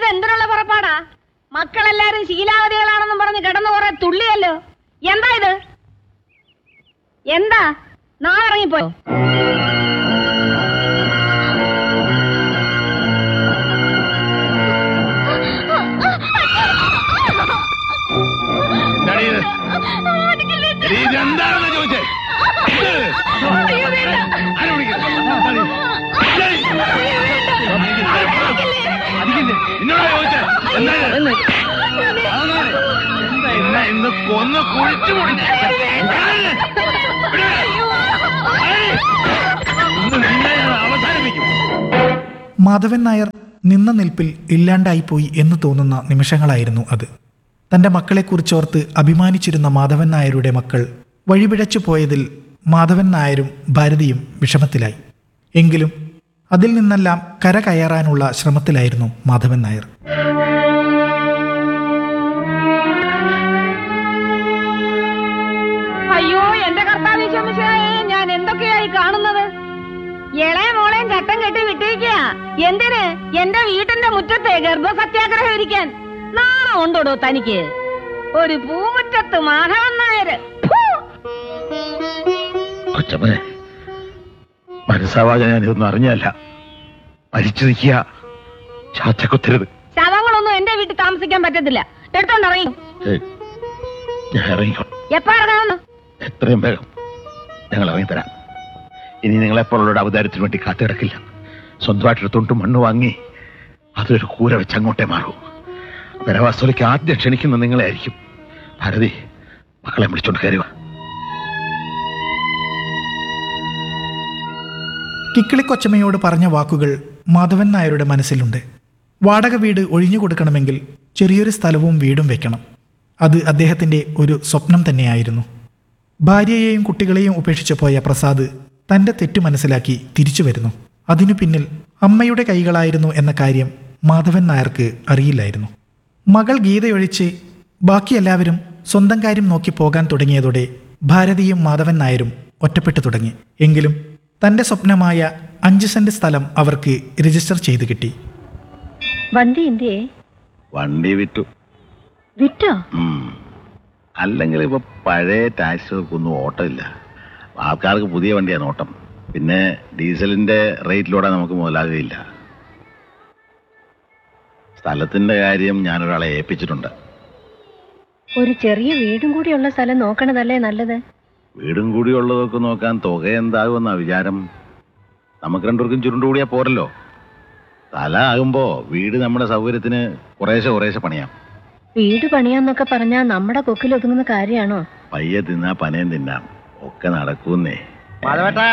ഇത് എന്തിനുള്ള പുറപ്പാടാ മക്കളെല്ലാരും ശീലാവതികളാണെന്നും പറഞ്ഞ് കിടന്നു കുറെ തുള്ളിയല്ലോ എന്താ ഇത് എന്താ നാളെ ഇറങ്ങിപ്പോയോ എന്താടി ഇത്? എടീ, ഇത് എന്താണെന്നാ ചോദിച്ചേ ഇത്? ആരെ വിളിക്കുന്നു? എന്താടി? ഏയ്! നിന്നോടാ ചോദിച്ചേ എന്താ ഇത്? ആന്നാണ്. എന്നെ ഇന്ന് കൊന്ന് കുഴിച്ചു മുടിച്ച് ഇന്ന് നിന്നെ ഞാൻ അവസാനിപ്പിക്കും മാധവൻ നായർ നിന്ന നിൽപ്പിൽ ഇല്ലാണ്ടായിപ്പോയി എന്ന് തോന്നുന്ന നിമിഷങ്ങളായിരുന്നു അത് തന്റെ മക്കളെക്കുറിച്ചോർത്ത് അഭിമാനിച്ചിരുന്ന മാധവൻ നായരുടെ മക്കൾ വഴിപിഴച്ചു പോയതിൽ മാധവൻ നായരും ഭാരതിയും വിഷമത്തിലായി എങ്കിലും അതിൽ നിന്നെല്ലാം കര കയറാനുള്ള ശ്രമത്തിലായിരുന്നു മാധവൻ നായർ അയ്യോ എന്റെ കർത്താവ് ശമിശായെ ഞാൻ എന്തൊക്കെയായി കാണുന്നത് ഇളയ മോളെയും ചട്ടം കെട്ടി വിട്ടിരിക്കുക എന്തിന് എന്റെ വീട്ടിന്റെ മുറ്റത്തെ ഗർഭസത്യാഗ്രഹം ഇരിക്കാൻ നാണം ഉണ്ടോടോ തനിക്ക് ഒരു പൂമുറ്റത്ത് മാധവൻ നായര് ഫു! കൊച്ചമ്മനെ മനസ്സാവാതെ ഞാൻ ഇതൊന്നും അറിഞ്ഞല്ല മരിച്ചു നിൽക്കുക ചാച്ചക്കൊത്തരുത് ശവങ്ങളൊന്നും എന്റെ വീട്ടിൽ താമസിക്കാൻ പറ്റത്തില്ല എടുത്തോണ്ട് ഇറങ്ങി ഏയ്, ഞാൻ ഇറങ്ങിക്കോ എപ്പോ ഇറങ്ങാമെന്ന് എത്രയും വേഗം ഞങ്ങൾ ഇറങ്ങിത്തരാം ഇനി നിങ്ങളെപ്പോലുള്ള അവതാരത്തിന് വേണ്ടി കാത്തിടക്കില്ല സ്വന്തമായിട്ടൊരു തൊണ്ടും മണ്ണ് വാങ്ങി അതൊരു കൂര വെച്ച് അങ്ങോട്ടേ മാറൂ പരവാസ്തോലിക്ക് ആദ്യം ക്ഷണിക്കുന്ന നിങ്ങളെ ആയിരിക്കും ഭാരതി മക്കളെ വിളിച്ചോണ്ട് കയറുക കിക്കിളിക്കൊച്ചമ്മയോട് പറഞ്ഞ വാക്കുകൾ മാധവൻ നായരുടെ മനസ്സിലുണ്ട് വാടക വീട് ഒഴിഞ്ഞു കൊടുക്കണമെങ്കിൽ ചെറിയൊരു സ്ഥലവും വീടും വെക്കണം അത് അദ്ദേഹത്തിൻ്റെ ഒരു സ്വപ്നം തന്നെയായിരുന്നു ഭാര്യയെയും കുട്ടികളെയും ഉപേക്ഷിച്ചു പോയ പ്രസാദ് തൻ്റെ തെറ്റ് മനസ്സിലാക്കി തിരിച്ചു വരുന്നു അതിനു പിന്നിൽ അമ്മയുടെ കൈകളായിരുന്നു എന്ന കാര്യം മാധവൻ നായർക്ക് അറിയില്ലായിരുന്നു മകൾ ഗീതയൊഴിച്ച് ബാക്കി എല്ലാവരും സ്വന്തം കാര്യം നോക്കി പോകാൻ തുടങ്ങിയതോടെ ഭാരതിയും മാധവൻ നായരും ഒറ്റപ്പെട്ടു തുടങ്ങി എങ്കിലും തന്റെ സ്വപ്നമായ അഞ്ച് സെന്റ് സ്ഥലം അവർക്ക് രജിസ്റ്റർ ചെയ്തു കിട്ടി വണ്ടി എന്തിയേ വണ്ടി വിറ്റു വിറ്റോ അല്ലെങ്കിൽ ഇപ്പൊ പഴയ ടാക്സികൾക്കൊന്നും ഓട്ടമില്ല ആൾക്കാർക്ക് പുതിയ വണ്ടിയാണ് ഓട്ടം പിന്നെ ഡീസലിന്റെ റേറ്റിലൂടെ നമുക്ക് മുതലാകുകയില്ല സ്ഥലത്തിന്റെ കാര്യം ഞാനൊരാളെ ഏൽപ്പിച്ചിട്ടുണ്ട് ഒരു ചെറിയ വീടും കൂടിയുള്ള സ്ഥലം നോക്കണതല്ലേ നല്ലത് വീടും കൂടി ഉള്ളതൊക്കെ നോക്കാൻ തുക എന്താകുമെന്നാ വിചാരം നമുക്ക് രണ്ടുപേർക്കും ചുരുണ്ടു കൂടിയാ പോരല്ലോ സ്ഥലം ആകുമ്പോ വീട് നമ്മുടെ സൗകര്യത്തിന് കുറേശ്ശെ കുറേശ്ശെ പണിയാം വീട് പണിയാന്നൊക്കെ പറഞ്ഞാ നമ്മുടെ കൊക്കിൽ ഒതുങ്ങുന്ന കാര്യമാണോ പയ്യെ തിന്നാ പനയും തിന്നാം ഒക്കെ നടക്കൂന്നേ മാധവേട്ടാ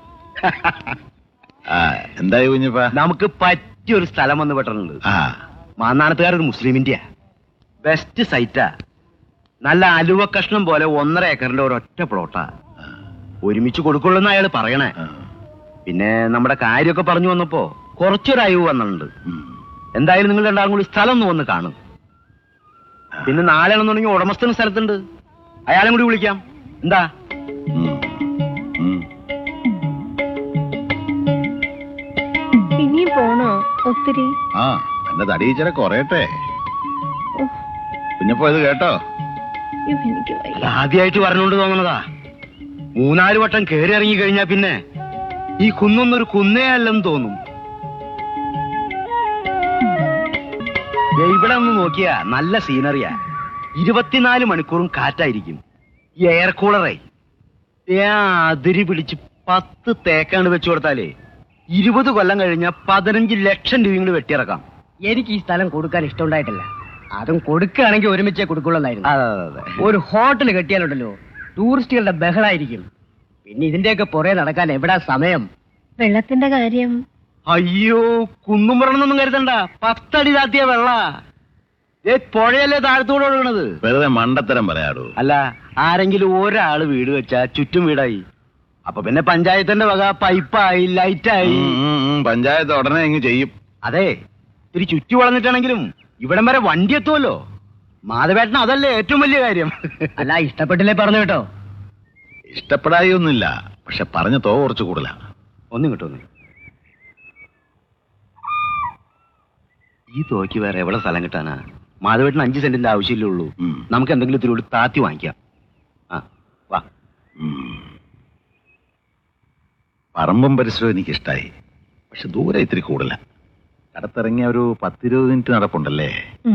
ആ എന്തായി കുഞ്ഞിപ്പാ നമുക്ക് പറ്റിയൊരു സ്ഥലം വന്ന് പെട്ടിട്ടുണ്ട് ആ മാന്നാനത്തുകാരൊരു മുസ്ലിമിന്റെ ബെസ്റ്റ് സൈറ്റാ നല്ല അലുവ കഷ്ണം പോലെ ഒന്നര ഏക്കറിന്റെ ഒരൊറ്റ പ്ലോട്ടാ ഒരുമിച്ച് കൊടുക്കുള്ളൂ അയാൾ പറയണേ ആ, പിന്നെ നമ്മുടെ കാര്യമൊക്കെ പറഞ്ഞു വന്നപ്പോ കുറച്ചൊരു അയവ് വന്നിട്ടുണ്ട് ഉം. എന്തായാലും നിങ്ങൾ രണ്ടാളും കൂടി സ്ഥലം ഒന്ന് വന്ന് കാണും പിന്നെ നാളെ ആണെന്നുണ്ടെങ്കിൽ ഉടമസ്ഥന സ്ഥലത്തുണ്ട് അയാളെ കൂടി വിളിക്കാം എന്താ ഉം. ഉം. ഇനിയും പോണോ ഒത്തിരി ആ എന്റെ തടിയിച്ചിര കുറയട്ടെ കുഞ്ഞപ്പോ ഇത് കേട്ടോ എനിക്ക് അത് ആദ്യമായിട്ട് പറഞ്ഞുകൊണ്ട് തോന്നണതാ മൂന്നാല് വട്ടം കയറി ഇറങ്ങി കഴിഞ്ഞാ പിന്നെ ഈ കുന്നൊന്നൊരു കുന്നേ അല്ലെന്ന് തോന്നും ദേ ഇവിടെ ഒന്ന് നോക്കിയാ നല്ല സീനറിയാ ഇരുപത്തിനാല് മണിക്കൂറും കാറ്റായിരിക്കും ഈ എയർ കൂളറേ ദേ ആ അതിരി പിടിച്ച് പത്ത് തേക്കാണ്ട് വെച്ചു കൊടുത്താലേ ഇരുപത് കൊല്ലം കഴിഞ്ഞ പതിനഞ്ച് ലക്ഷം രൂപയും കൂടി വെട്ടിയിറക്കാം എനിക്ക് ഈ സ്ഥലം കൊടുക്കാൻ ഇഷ്ടമുണ്ടായിട്ടില്ല അതും കൊടുക്കുകയാണെങ്കിൽ ഒരുമിച്ചേ കൊടുക്കുള്ളായിരുന്നു അതെ അതെ അതെ ഒരു ഹോട്ടൽ കെട്ടിയാലുണ്ടല്ലോ ടൂറിസ്റ്റുകളുടെ ബഹളായിരിക്കും പിന്നെ ഇതിന്റെയൊക്കെ പുറകെ നടക്കാൻ എവിടാ സമയം വെള്ളത്തിന്റെ കാര്യം അയ്യോ കുന്നും പറയണമെന്നൊന്നും കരുതണ്ട പത്തടി താത്തിയ വെള്ള ഏ പുഴയല്ലേ താഴത്തൂടെ ഒഴുകണത് വെറുതെ മണ്ടത്തരം പറയാടൂ അല്ല ആരെങ്കിലും ഒരാള് വീട് വെച്ചാ ചുറ്റും വീടായി അപ്പൊ പിന്നെ പഞ്ചായത്തിന്റെ വക പൈപ്പായി ലൈറ്റായി ഉം, ഉം, ഉം. പഞ്ചായത്ത് ഉടനെ ഇങ്ങ് ചെയ്യും അതെ ഇത്തിരി ചുറ്റി വളർന്നിട്ടാണെങ്കിലും ഇവിടം വരെ വണ്ടി എത്തുമല്ലോ മാധവേട്ടന് അതല്ലേ ഏറ്റവും വലിയ കാര്യം അല്ല ഇഷ്ടപ്പെട്ടില്ലേ പറഞ്ഞു കേട്ടോ ഇഷ്ടപ്പെടായി ഒന്നുമില്ല പക്ഷെ പറഞ്ഞ തോ കുറച്ച് കൂടുതലാ ഒന്നും കിട്ടുന്നു ഈ തോക്ക് വേറെ എവിടെ സ്ഥലം കിട്ടാനാ മാധവേട്ടിന് അഞ്ച് സെന്റിന്റെ ആവശ്യമില്ലേ ഉള്ളൂ ഉം. നമുക്ക് എന്തെങ്കിലും ഇത്തിരി താത്തി വാങ്ങിക്കാം ആ വാ ഉം. പറമ്പും പരിസരവും എനിക്ക് ഇഷ്ടായി പക്ഷെ ദൂരെ ഇത്തിരി കൂടുതല കടത്തിറങ്ങിയ ഒരു പത്തിരുപത് മിനിറ്റ് നടപ്പുണ്ടല്ലേ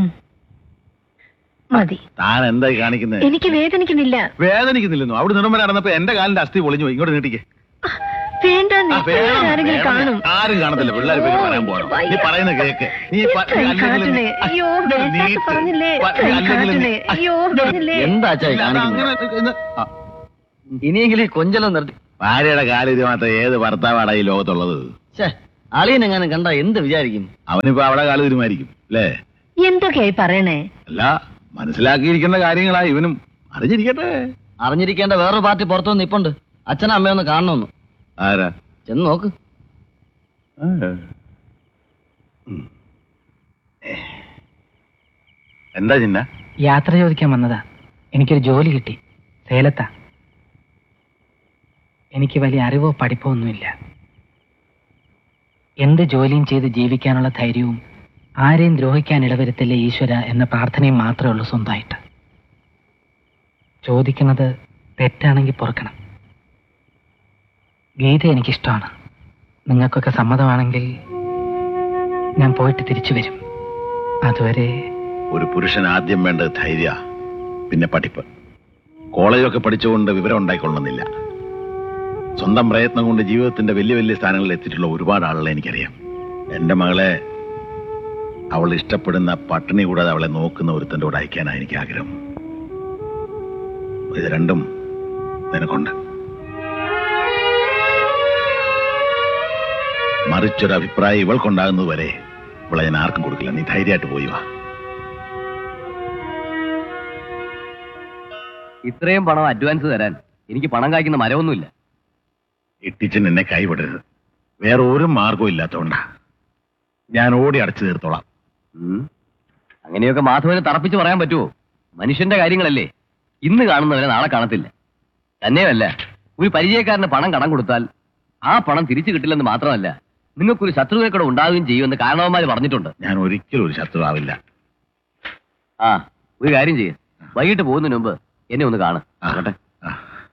മതി താൻ എന്തായി കാണിക്കുന്നത് എനിക്ക് വേദനിക്കുന്നില്ല വേദനിക്കുന്നില്ലെന്നോ അവിടെ നിടം വരെ നടന്നപ്പോ എന്റെ കാലിന്റെ അസ്ഥി പൊളിഞ്ഞു പോയി. ഇങ്ങോട്ട് നീട്ടിക്കേ വേണ്ട ആ, വേണം, ആരെങ്കിലും വേണം. കാണും ആരും കാണത്തില്ല പിള്ളേർ പേര് പറയാൻ പോകണം നീ പറയുന്ന കേക്ക് നീ പ- ഇത്രയും അല്ലെങ്കിൽ കാട്ടിനെ. നീ- അയ്യോ, ഇങ്ങോട്ട് വേണ്ടാത്ത നീട്ട്. പറഞ്ഞില്ലേ? പ- ഇത്രയും അല്ലെങ്കിൽ നീ- കാട്ടിനെ. അയ്യോ, പറഞ്ഞില്ലേ? എന്താ അച്ഛാ ഈ ഇല്ല, കാണിക്കുന്നത് അങ്ങനെ ഇന്ന് ആ, ഇനിയെങ്കിലും കൊഞ്ചലം നിർത്തി ഭാര്യയുടെ കാല് ഇത് മാത്രം ഏത് ഭർത്താവാടാ ഈ ലോകത്തുള്ളത് അളിയനെങ്ങാനും കണ്ട എന്ത് വിചാരിക്കും അവനിപ്പോ അവിടെ കാല് തീരുമാനിക്കും അല്ലേ എന്തൊക്കെയായി പറയണേ അല്ല മനസ്സിലാക്കിയിരിക്കേണ്ട കാര്യങ്ങളാ ഇവനും അറിഞ്ഞിരിക്കട്ടെ അറിഞ്ഞിരിക്കേണ്ട വേറൊരു പാർട്ടി പുറത്തു വന്ന് ഇപ്പുണ്ട് അച്ഛനും അമ്മയൊന്ന് കാണണമെന്ന് ആരാ ചെന്ന് നോക്ക് ആ. ഉം. ഏ. എന്താ ചിന്ന യാത്ര ചോദിക്കാൻ വന്നതാ എനിക്കൊരു ജോലി കിട്ടി സേലത്താ എനിക്ക് വലിയ അറിവോ പഠിപ്പോ ഒന്നുമില്ല എന്ത് ജോലിയും ചെയ്ത് ജീവിക്കാനുള്ള ധൈര്യവും ആരെയും ദ്രോഹിക്കാൻ ഇടവരുത്തില്ല ഈശ്വര എന്ന പ്രാർത്ഥനയും മാത്രമേ ഉള്ളൂ സ്വന്തമായിട്ട് ചോദിക്കുന്നത് തെറ്റാണെങ്കിൽ പൊറുക്കണം ഗീത എനിക്കിഷ്ടമാണ് നിങ്ങൾക്കൊക്കെ സമ്മതമാണെങ്കിൽ ഞാൻ പോയിട്ട് തിരിച്ചു വരും അതുവരെ ഒരു പുരുഷൻ ആദ്യം വേണ്ടത് ധൈര്യ പിന്നെ പഠിപ്പ് കോളേജൊക്കെ പഠിച്ചുകൊണ്ട് വിവരം ഉണ്ടായിക്കൊള്ളുന്നില്ല സ്വന്തം പ്രയത്നം കൊണ്ട് ജീവിതത്തിന്റെ വലിയ വലിയ സ്ഥാനങ്ങളിൽ എത്തിയിട്ടുള്ള ഒരുപാട് ആളുകളെ എനിക്കറിയാം എന്റെ മകളെ അവൾ ഇഷ്ടപ്പെടുന്ന പട്ടിണി കൂടാതെ അവളെ നോക്കുന്ന ഒരുത്തൻ്റെ കൂടെ അയക്കാനാണ് എനിക്ക് ആഗ്രഹം ഇത് രണ്ടും നിനക്കുണ്ട് മറിച്ചൊരു അഭിപ്രായം ഇവൾക്കുണ്ടാകുന്നത് വരെ ഇവളെ ഞാൻ ആർക്കും കൊടുക്കില്ല നീ ധൈര്യമായിട്ട് പോയി വാ ഇത്രയും പണം അഡ്വാൻസ് തരാൻ എനിക്ക് പണം കായ്ക്കുന്ന മരമൊന്നുമില്ല ഇട്ടിച്ചൻ എന്നെ കൈവിടരുത് വേറെ ഒരു മാർഗവും ഇല്ലാത്തതുകൊണ്ടാ ഞാൻ ഓടി അടച്ചു തീർത്തോളാം ഉം. അങ്ങനെയൊക്കെ മാധവനെ തറപ്പിച്ച് പറയാൻ പറ്റുമോ മനുഷ്യന്റെ കാര്യങ്ങളല്ലേ ഇന്ന് കാണുന്നവരെ നാളെ കാണത്തില്ല തന്നെയല്ല ഒരു പരിചയക്കാരന് പണം കടം കൊടുത്താൽ ആ പണം തിരിച്ചു കിട്ടില്ലെന്ന് മാത്രമല്ല നിങ്ങൾക്കൊരു ശത്രുവിനെ കൂടെ ഉണ്ടാവുകയും ചെയ്യുമെന്ന് കാരണവന്മാര് പറഞ്ഞിട്ടുണ്ട് ഞാൻ ഒരിക്കലും ഒരു ശത്രുവാവില്ല ആ ഒരു കാര്യം ചെയ്യ വൈകിട്ട് പോകുന്നതിന് മുമ്പ് എന്നെ ഒന്ന് കാണും ആ, ആകട്ടെ ആ.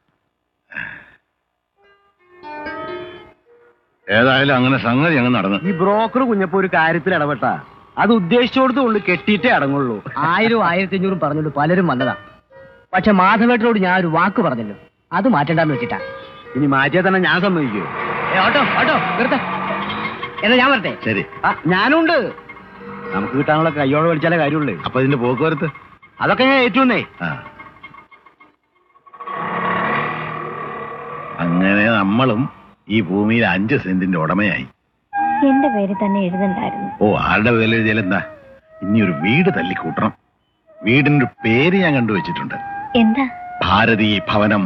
ഏതായാലും അങ്ങനെ സംഗതി അങ്ങ് നടന്നു ഈ ബ്രോക്കർ കുഞ്ഞപ്പോ ഒരു കാര്യത്തിൽ ഇടപെട്ട അത് ഉദ്ദേശിച്ചോടത്തുകൊണ്ട് കെട്ടിയിട്ടേ അടങ്ങുള്ളൂ ആയിരം ആയിരത്തി അഞ്ഞൂറും പറഞ്ഞുകൊണ്ട് പലരും വന്നതാ പക്ഷെ മാധവേട്ടനോട് ഞാൻ ഒരു വാക്ക് പറഞ്ഞല്ലോ അത് മാറ്റണ്ടെന്ന് വെച്ചിട്ടാ ഇനി മാറ്റിയാൽ തന്നെ ഞാൻ സമ്മതിക്കൂ ഏ, ഓട്ടോ ഓട്ടോ നിർത്ത എന്നാ ഞാൻ വരട്ടെ ശരി ആ ഞാനുണ്ട് നമുക്ക് കിട്ടാനുള്ള കയ്യോടെ വലിച്ചാലേ കാര്യമുള്ളൂ അപ്പൊ ഇതിന്റെ പോക്കുവരത്ത് അതൊക്കെ ഞാൻ ഏറ്റുന്നേ ആ അങ്ങനെ നമ്മളും ഈ ഭൂമിയിൽ അഞ്ച് സെന്റിന്റെ ഉടമയായി എന്റെ പേര് തന്നെ എഴുതണ്ടായിരുന്നു ഓ ആരുടെ പേരിൽ എഴുതിയാലെന്താ ഇനി ഒരു വീട് തല്ലിക്കൂട്ടണം വീടിന്റെ പേര് ഞാൻ കണ്ടുവച്ചിട്ടുണ്ട് എന്താ ഭാരതീ ഭവനം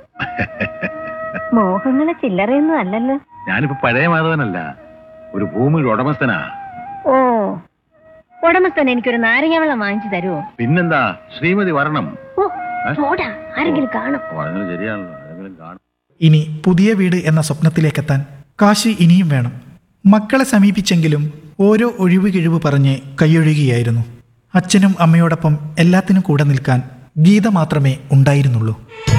മോഹങ്ങളെ ചില്ലറയൊന്നും അല്ലല്ലോ ഞാനിപ്പോ പഴയ മാധവനല്ല ഒരു ഭൂമിയുടെ ഉടമസ്ഥനാ ഓ ഉടമസ്ഥൻ എനിക്കൊരു നാരങ്ങ വെള്ളം വാങ്ങിച്ചു തരുമോ പിന്നെന്താ ശ്രീമതി വരണം ഓ പോടാ ആരെങ്കിലും കാണും പറഞ്ഞത് ശരിയാണല്ലോ ആരെങ്കിലും കാണും ഇനി പുതിയ വീട് എന്ന സ്വപ്നത്തിലേക്കെത്താൻ കാശ് ഇനിയും വേണം മക്കളെ സമീപിച്ചെങ്കിലും ഓരോ ഒഴിവ് കിഴിവ് പറഞ്ഞ് കൈയൊഴുകിയായിരുന്നു അച്ഛനും അമ്മയോടൊപ്പം എല്ലാത്തിനും കൂടെ നിൽക്കാൻ ഗീത മാത്രമേ ഉണ്ടായിരുന്നുള്ളൂ